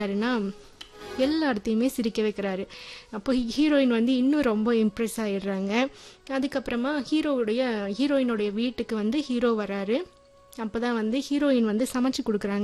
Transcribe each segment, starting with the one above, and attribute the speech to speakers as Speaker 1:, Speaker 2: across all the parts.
Speaker 1: யாருன்னா எல்லாத்தையுமே சிரிக்க வைக்கிறாரு அப்போ ஹீரோயின் வந்து இன்னும் ரொம்ப இம்ப்ரெஸ் ஆயிடுறாங்க அதுக்கப்புறமா ஹீரோவுடைய ஹீரோயினுடைய வீட்டுக்கு வந்து ஹீரோ வராரு அப்போ தான் வந்து ஹீரோயின் வந்து சமைச்சு கொடுக்குறாங்க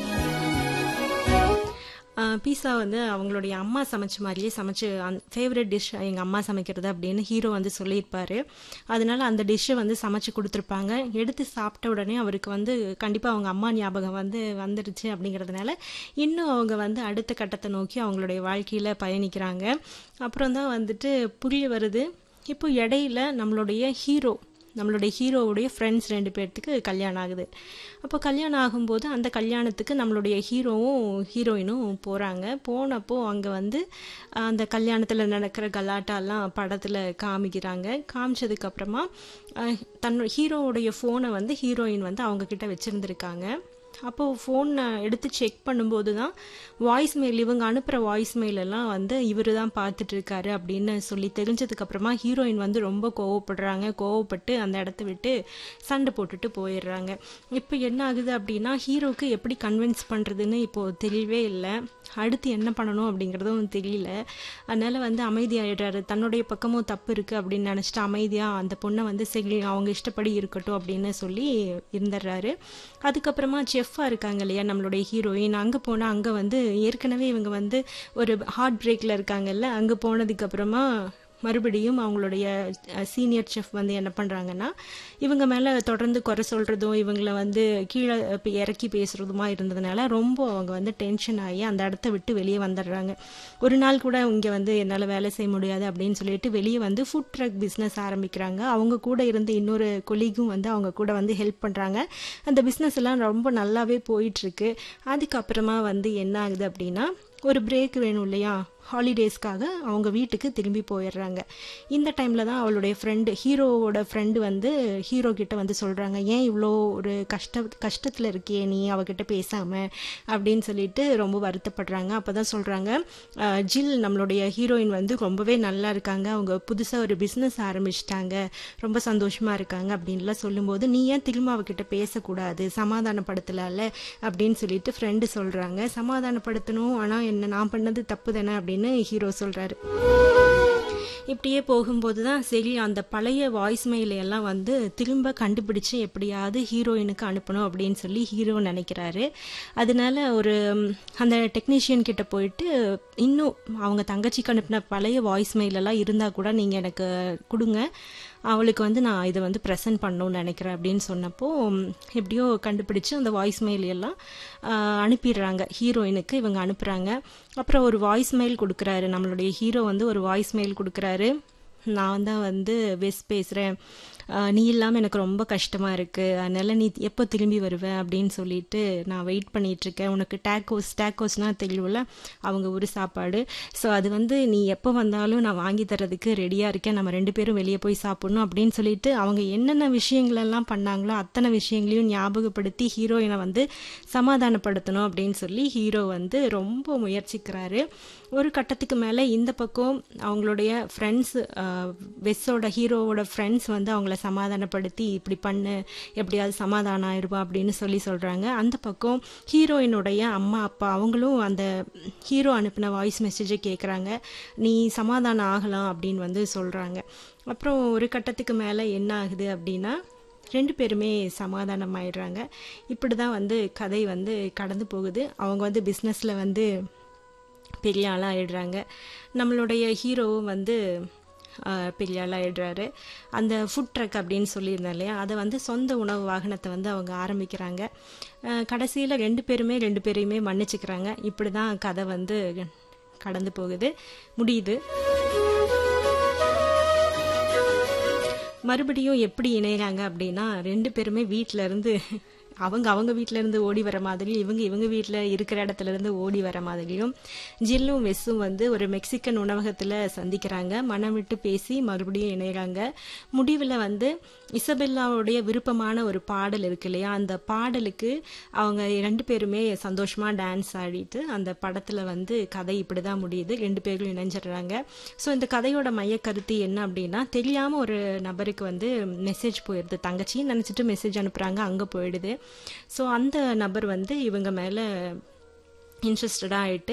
Speaker 1: பீஸா வந்து அவங்களுடைய அம்மா சமைச்ச மாதிரியே சமைச்சு அந் ஃபேவரட் டிஷ் எங்கள் அம்மா சமைக்கிறது அப்படின்னு ஹீரோ வந்து சொல்லியிருப்பாரு அதனால அந்த டிஷ்ஷை வந்து சமைச்சு கொடுத்துருப்பாங்க எடுத்து சாப்பிட்ட உடனே அவருக்கு வந்து கண்டிப்பாக அவங்க அம்மா ஞாபகம் வந்து வந்துடுச்சு அப்படிங்கிறதுனால இன்னும் அவங்க வந்து அடுத்த கட்டத்தை நோக்கி அவங்களுடைய வாழ்க்கையில் பயணிக்கிறாங்க அப்புறம் தான் வந்துட்டு புரிய வருது இப்போ இடையில நம்மளுடைய ஹீரோ நம்மளுடைய ஹீரோவுடைய ஃப்ரெண்ட்ஸ் ரெண்டு பேர்த்துக்கு கல்யாணம் ஆகுது அப்போ கல்யாணம் ஆகும்போது அந்த கல்யாணத்துக்கு நம்மளுடைய ஹீரோவும் ஹீரோயினும் போகிறாங்க போனப்போ அங்கே வந்து அந்த கல்யாணத்தில் நடக்கிற கலாட்டாலாம் படத்தில் காமிக்கிறாங்க காமிச்சதுக்கப்புறமா தன்னோட ஹீரோவுடைய ஃபோனை வந்து ஹீரோயின் வந்து அவங்கக்கிட்ட வச்சுருந்துருக்காங்க அப்போது ஃபோன் எடுத்து செக் பண்ணும்போது தான் வாய்ஸ் மெயில் இவங்க அனுப்புகிற வாய்ஸ் மெயிலெல்லாம் வந்து இவர் தான் பார்த்துட்டு இருக்காரு அப்படின்னு சொல்லி தெரிஞ்சதுக்கப்புறமா ஹீரோயின் வந்து ரொம்ப கோவப்படுறாங்க கோவப்பட்டு அந்த இடத்த விட்டு சண்டை போட்டுட்டு போயிடுறாங்க இப்போ என்ன ஆகுது அப்படின்னா ஹீரோவுக்கு எப்படி கன்வின்ஸ் பண்ணுறதுன்னு இப்போது தெரியவே இல்லை அடுத்து என்ன பண்ணணும் அப்படிங்கிறதும் தெரியல அதனால் வந்து அமைதியாகிடுறாரு தன்னுடைய பக்கமும் தப்பு இருக்குது அப்படின்னு நினச்சிட்டு அமைதியாக அந்த பொண்ணை வந்து சரி அவங்க இஷ்டப்படி இருக்கட்டும் அப்படின்னு சொல்லி இருந்துடுறாரு அதுக்கப்புறமா செஃப்பாக இருக்காங்க இல்லையா நம்மளுடைய ஹீரோயின் அங்கே போனால் அங்கே வந்து ஏற்கனவே இவங்க வந்து ஒரு ஹார்ட் பிரேக்கில் இருக்காங்கல்ல அங்கே போனதுக்கப்புறமா மறுபடியும் அவங்களுடைய சீனியர் செஃப் வந்து என்ன பண்ணுறாங்கன்னா இவங்க மேலே தொடர்ந்து குறை சொல்கிறதும் இவங்கள வந்து கீழே இறக்கி பேசுகிறதுமா இருந்ததுனால ரொம்ப அவங்க வந்து டென்ஷன் ஆகி அந்த இடத்த விட்டு வெளியே வந்துடுறாங்க ஒரு நாள் கூட இங்கே வந்து என்னால் வேலை செய்ய முடியாது அப்படின்னு சொல்லிட்டு வெளியே வந்து ஃபுட் ட்ரக் பிஸ்னஸ் ஆரம்பிக்கிறாங்க அவங்க கூட இருந்த இன்னொரு கொலீகும் வந்து அவங்க கூட வந்து ஹெல்ப் பண்ணுறாங்க அந்த பிஸ்னஸ் எல்லாம் ரொம்ப நல்லாவே போயிட்டுருக்கு அதுக்கப்புறமா வந்து என்ன ஆகுது அப்படின்னா ஒரு பிரேக் வேணும் இல்லையா ஹாலிடேஸ்க்காக அவங்க வீட்டுக்கு திரும்பி போயிடுறாங்க இந்த டைமில் தான் அவளுடைய ஃப்ரெண்டு ஹீரோவோட ஃப்ரெண்டு வந்து ஹீரோ கிட்ட வந்து சொல்கிறாங்க ஏன் இவ்வளோ ஒரு கஷ்ட கஷ்டத்தில் இருக்கியே நீ அவகிட்ட பேசாமல் அப்படின்னு சொல்லிட்டு ரொம்ப வருத்தப்படுறாங்க அப்போ தான் சொல்கிறாங்க ஜில் நம்மளுடைய ஹீரோயின் வந்து ரொம்பவே நல்லா இருக்காங்க அவங்க புதுசாக ஒரு பிஸ்னஸ் ஆரம்பிச்சிட்டாங்க ரொம்ப சந்தோஷமாக இருக்காங்க அப்படின்லாம் சொல்லும்போது நீ ஏன் திரும்ப அவகிட்ட பேசக்கூடாது சமாதானப்படுத்தலாம்ல அப்படின்னு சொல்லிட்டு ஃப்ரெண்டு சொல்கிறாங்க சமாதானப்படுத்தணும் ஆனால் என்ன நான் பண்ணது தப்பு தானே அப்படின்னு அப்படின்னு ஹீரோ சொல்கிறாரு இப்படியே போகும்போது தான் சரி அந்த பழைய வாய்ஸ் மெயிலையெல்லாம் வந்து திரும்ப கண்டுபிடிச்சு எப்படியாவது ஹீரோயினுக்கு அனுப்பணும் அப்படின்னு சொல்லி ஹீரோ நினைக்கிறாரு அதனால ஒரு அந்த டெக்னீஷியன் கிட்ட போயிட்டு இன்னும் அவங்க தங்கச்சிக்கு அனுப்பின பழைய வாய்ஸ் மெயிலெல்லாம் இருந்தால் கூட நீங்கள் எனக்கு கொடுங்க அவளுக்கு வந்து நான் இதை வந்து ப்ரெசென்ட் பண்ணணும்னு நினைக்கிறேன் அப்படின்னு சொன்னப்போ எப்படியோ கண்டுபிடிச்சு அந்த வாய்ஸ் மெயில் எல்லாம் அனுப்பிடுறாங்க ஹீரோயினுக்கு இவங்க அனுப்புகிறாங்க அப்புறம் ஒரு வாய்ஸ் மெயில் கொடுக்குறாரு நம்மளுடைய ஹீரோ வந்து ஒரு வாய்ஸ் மெயில் கொடுக்குறாரு நான் தான் வந்து வெஸ் பேசுகிறேன் நீ இல்லாமல் எனக்கு ரொம்ப கஷ்டமாக இருக்குது அதனால் நீ எப்போ திரும்பி வருவேன் அப்படின்னு சொல்லிட்டு நான் வெயிட் பண்ணிகிட்ருக்கேன் உனக்கு டேக்கோஸ் டேக்கோஸ்னால் தெரியும்ல அவங்க ஒரு சாப்பாடு ஸோ அது வந்து நீ எப்போ வந்தாலும் நான் வாங்கி தரதுக்கு ரெடியாக இருக்கேன் நம்ம ரெண்டு பேரும் வெளியே போய் சாப்பிட்ணும் அப்படின்னு சொல்லிட்டு அவங்க என்னென்ன விஷயங்களெல்லாம் பண்ணாங்களோ அத்தனை விஷயங்களையும் ஞாபகப்படுத்தி ஹீரோயினை வந்து சமாதானப்படுத்தணும் அப்படின்னு சொல்லி ஹீரோ வந்து ரொம்ப முயற்சிக்கிறாரு ஒரு கட்டத்துக்கு மேலே இந்த பக்கம் அவங்களுடைய ஃப்ரெண்ட்ஸ் வெஸ்ஸோட ஹீரோவோட ஃப்ரெண்ட்ஸ் வந்து அவங்கள சமாதானப்படுத்தி இப்படி பண்ணு எப்படியாவது சமாதானம் ஆயிடுவா அப்படின்னு சொல்லி சொல்கிறாங்க அந்த பக்கம் ஹீரோயினுடைய அம்மா அப்பா அவங்களும் அந்த ஹீரோ அனுப்பின வாய்ஸ் மெசேஜை கேட்குறாங்க நீ சமாதானம் ஆகலாம் அப்படின்னு வந்து சொல்கிறாங்க அப்புறம் ஒரு கட்டத்துக்கு மேலே என்ன ஆகுது அப்படின்னா ரெண்டு பேருமே சமாதானம் ஆயிடுறாங்க இப்படி தான் வந்து கதை வந்து கடந்து போகுது அவங்க வந்து பிஸ்னஸில் வந்து பெரிய ஆளாக ஆயிடுறாங்க நம்மளுடைய ஹீரோவும் வந்து பெரிய ஆளாயிடுறாரு அந்த ஃபுட் ட்ரக் அப்படின்னு சொல்லியிருந்தேன் இல்லையா அதை வந்து சொந்த உணவு வாகனத்தை வந்து அவங்க ஆரம்பிக்கிறாங்க கடைசியில் ரெண்டு பேருமே ரெண்டு பேரையுமே மன்னிச்சுக்கிறாங்க இப்படி தான் கதை வந்து கடந்து போகுது முடியுது மறுபடியும் எப்படி இணைகிறாங்க அப்படின்னா ரெண்டு பேருமே வீட்டில இருந்து அவங்க அவங்க வீட்டில இருந்து ஓடி வர மாதிரி இவங்க இவங்க வீட்டில் இருக்கிற இடத்துல இருந்து ஓடி வர மாதிரியும் ஜில்லும் வெஸ்ஸும் வந்து ஒரு மெக்சிகன் உணவகத்தில் சந்திக்கிறாங்க மனம் விட்டு பேசி மறுபடியும் இணைகிறாங்க முடிவில் வந்து இசபெல்லாவுடைய விருப்பமான ஒரு பாடல் இருக்கு இல்லையா அந்த பாடலுக்கு அவங்க ரெண்டு பேருமே சந்தோஷமா டான்ஸ் ஆடிட்டு அந்த படத்தில் வந்து கதை இப்படி தான் முடியுது ரெண்டு பேரும் இணைஞ்சிடுறாங்க ஸோ இந்த கதையோட மைய கருத்து என்ன அப்படின்னா தெரியாமல் ஒரு நபருக்கு வந்து மெசேஜ் போயிடுது தங்கச்சின்னு நினச்சிட்டு மெசேஜ் அனுப்புகிறாங்க அங்கே போயிடுது ஸோ அந்த நபர் வந்து இவங்க மேலே இன்ட்ரெஸ்டடாக ஆகிட்டு